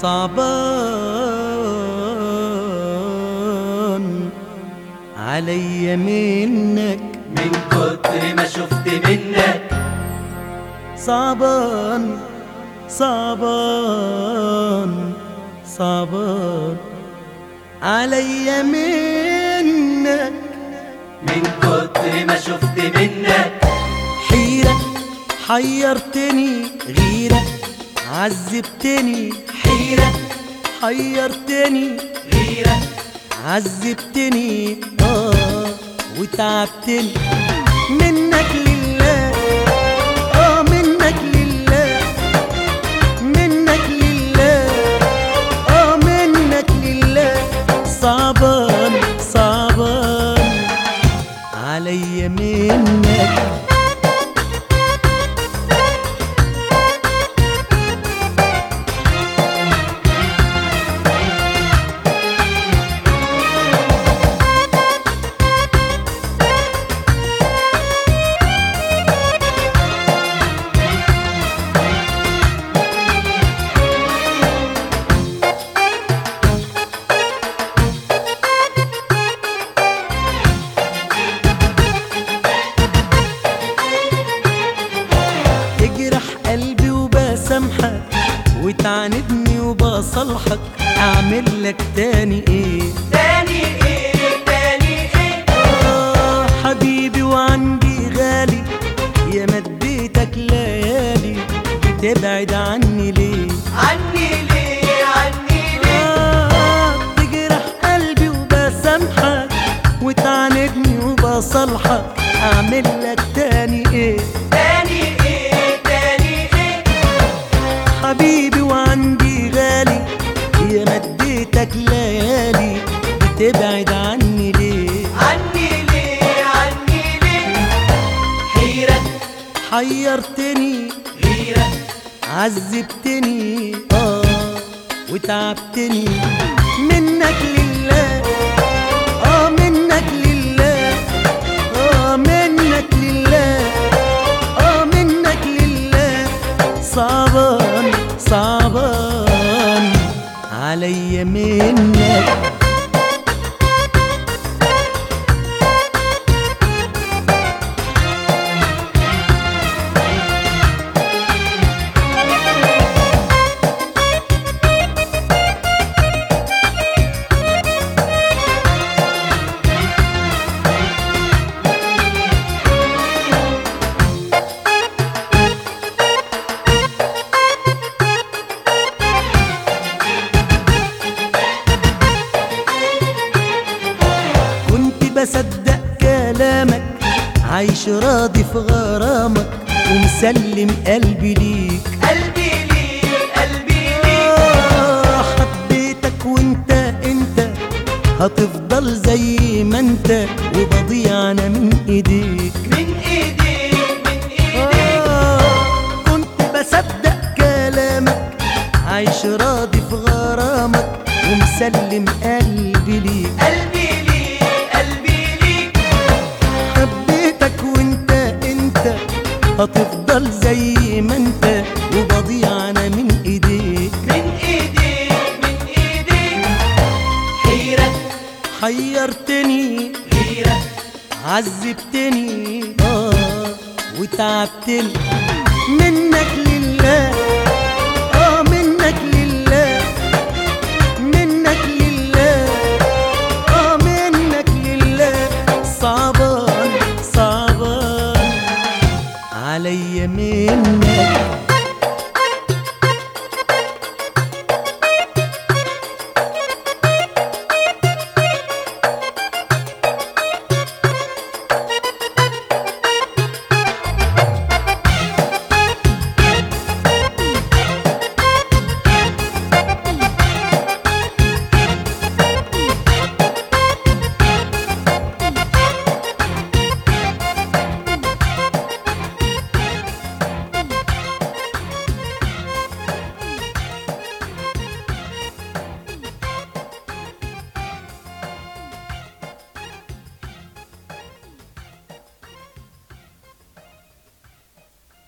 صعبان عليا منك من كتر ما شفت منك صعبان صعبان صعبان عليا منك من كتر ما شفت منك حيرة حيرتني غيرة عذبتني حيرة حيرتني غيرة عذبتني اه وتعبتني منك لله اه منك لله منك لله اه منك لله صعبان صعبان عليا منك تجرح قلبي وبسامحك وتعاندني وبصالحك اعمل لك تاني ايه تاني ايه تاني ايه آه حبيبي وعندي غالي يا مديتك ليالي بتبعد عني ليه عني ليه عني ليه آه تجرح قلبي وبسامحك وتعاندني وبصالحك اعمل لك تاني ايه تاني ايه تاني ايه حبيبي وعندي غالي يا مديتك ليالي بتبعد عني ليه عني ليه عني ليه حيرة حيرتني غيرة عذبتني اه وتعبتني منك لله اه منك لله اه منك لله اه منك لله صعبان صعبان عليا منك كنت بصدق كلامك عايش راضي في غرامك ومسلم قلبي ليك قلبي ليك قلبي ليك آه حبيتك وانت انت هتفضل زي ما انت وبضيع انا من ايديك من ايديك من ايديك آه كنت بصدق كلامك عايش راضي في غرامك ومسلم قلبي ليك قلبي ليك قلبي ليك حبيتك وانت انت هتفضل زي ما انت وبضيع انا من ايديك من ايديك من ايديك حيرة حيرتني غيرة عذبتني اه وتعبتني منك لله